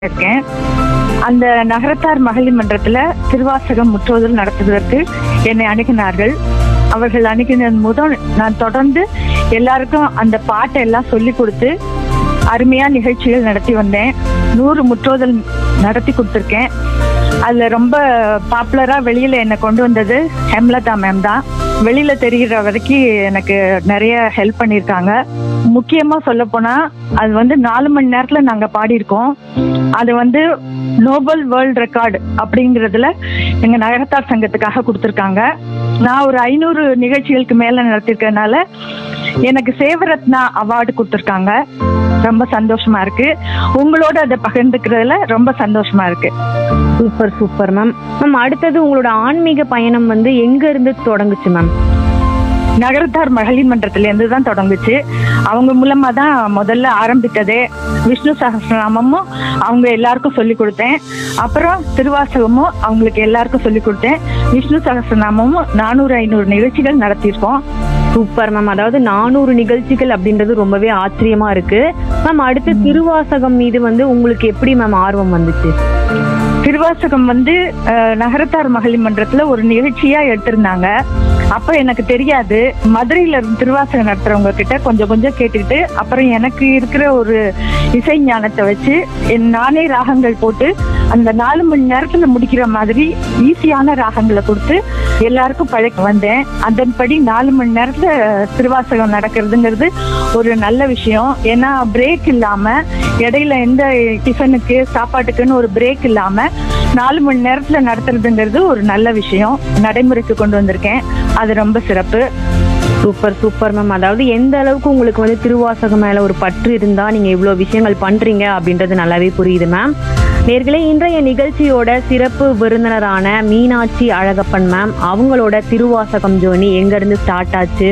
இருக்கேன் அந்த நகரத்தார் மகளிர் மன்றத்துல திருவாசகம் முற்றோதல் நடத்துவதற்கு என்னை அணுகினார்கள் அவர்கள் அணுகினது முதல் நான் தொடர்ந்து எல்லாருக்கும் அந்த பாட்டை எல்லாம் சொல்லி கொடுத்து அருமையா நிகழ்ச்சிகள் நடத்தி வந்தேன் நூறு முற்றோதல் நடத்தி கொடுத்துருக்கேன் அதுல ரொம்ப பாப்புலரா வெளியில என்னை கொண்டு வந்தது ஹெம்லதா மேம் தான் வெளியில தெரிகிற வரைக்கும் எனக்கு நிறைய ஹெல்ப் பண்ணியிருக்காங்க முக்கியமா சொல்ல போனா அது வந்து நாலு மணி நேரத்துல நாங்க பாடியிருக்கோம் அது வந்து நோபல் வேர்ல்ட் ரெக்கார்டு அப்படிங்கறதுல எங்க நகரத்தார் சங்கத்துக்காக கொடுத்துருக்காங்க நான் ஒரு ஐநூறு நிகழ்ச்சிகளுக்கு மேல நடத்திருக்கனால எனக்கு சேவரத்னா அவார்டு கொடுத்துருக்காங்க ரொம்ப சந்தோஷமா இருக்கு உங்களோட அதை பகிர்ந்துக்கிறதுல ரொம்ப சந்தோஷமா இருக்கு சூப்பர் சூப்பர் மேம் மேம் அடுத்தது உங்களோட ஆன்மீக பயணம் வந்து எங்க இருந்து தொடங்குச்சு மேம் நகரத்தார் மகளிர் மன்றத்துல இருந்து தான் தொடங்குச்சு அவங்க மூலமா தான் முதல்ல ஆரம்பித்ததே விஷ்ணு சகஸ்ரநாமமும் அவங்க எல்லாருக்கும் சொல்லி கொடுத்தேன் அப்புறம் திருவாசகமும் அவங்களுக்கு எல்லாருக்கும் சொல்லி கொடுத்தேன் விஷ்ணு சகஸ்ரநாமமும் நானூறு ஐநூறு நிகழ்ச்சிகள் நடத்தியிருக்கோம் சூப்பர் மேம் அதாவது நானூறு நிகழ்ச்சிகள் அப்படின்றது ரொம்பவே ஆச்சரியமா இருக்கு மேம் அடுத்து திருவாசகம் மீது வந்து உங்களுக்கு எப்படி மேம் ஆர்வம் வந்துச்சு திருவாசகம் வந்து அஹ், நகரத்தார் மகளிர் மன்றத்துல ஒரு நிகழ்ச்சியா எடுத்திருந்தாங்க அப்ப எனக்கு தெரியாது மதுரையில இருந்து திருவாசகம் நடத்துறவங்க கிட்ட கொஞ்சம் கொஞ்சம் கேட்டுக்கிட்டு அப்புறம் எனக்கு இருக்கிற ஒரு இசை ஞானத்தை வச்சு என் நானே ராகங்கள் போட்டு அந்த நாலு மணி நேரத்துல முடிக்கிற மாதிரி ஈஸியான ராகங்களை கொடுத்து எல்லாருக்கும் பழக்க வந்தேன் அதன்படி நாலு மணி நேரத்துல திருவாசகம் நடக்கிறதுங்கிறது ஒரு நல்ல விஷயம் ஏன்னா பிரேக் இல்லாம இடையில எந்த டிஃபனுக்கு சாப்பாட்டுக்குன்னு ஒரு பிரேக் இல்லாம நாலு மணி நேரத்துல நடத்துறதுங்கிறது ஒரு நல்ல விஷயம் நடைமுறைக்கு கொண்டு வந்திருக்கேன் அது ரொம்ப சிறப்பு சூப்பர் சூப்பர் மேம் அதாவது எந்த அளவுக்கு உங்களுக்கு வந்து திருவாசகம் மேல ஒரு பற்று இருந்தா நீங்க இவ்வளவு விஷயங்கள் பண்றீங்க அப்படின்றது நல்லாவே புரியுது மேம் நேர்களே இன்றைய நிகழ்ச்சியோட சிறப்பு விருந்தினரான மீனாட்சி அழகப்பன் மேம் அவங்களோட திருவாசகம் ஜோனி எங்க இருந்து ஸ்டார்ட் ஆச்சு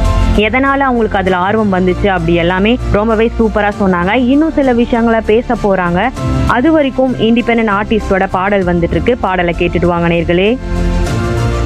எதனால அவங்களுக்கு அதுல ஆர்வம் வந்துச்சு அப்படி எல்லாமே ரொம்பவே சூப்பரா சொன்னாங்க இன்னும் சில விஷயங்களை பேச போறாங்க அது வரைக்கும் இண்டிபெண்டன்ட் ஆர்டிஸ்டோட பாடல் வந்துட்டு இருக்கு பாடலை கேட்டுட்டு வாங்க நேர்களே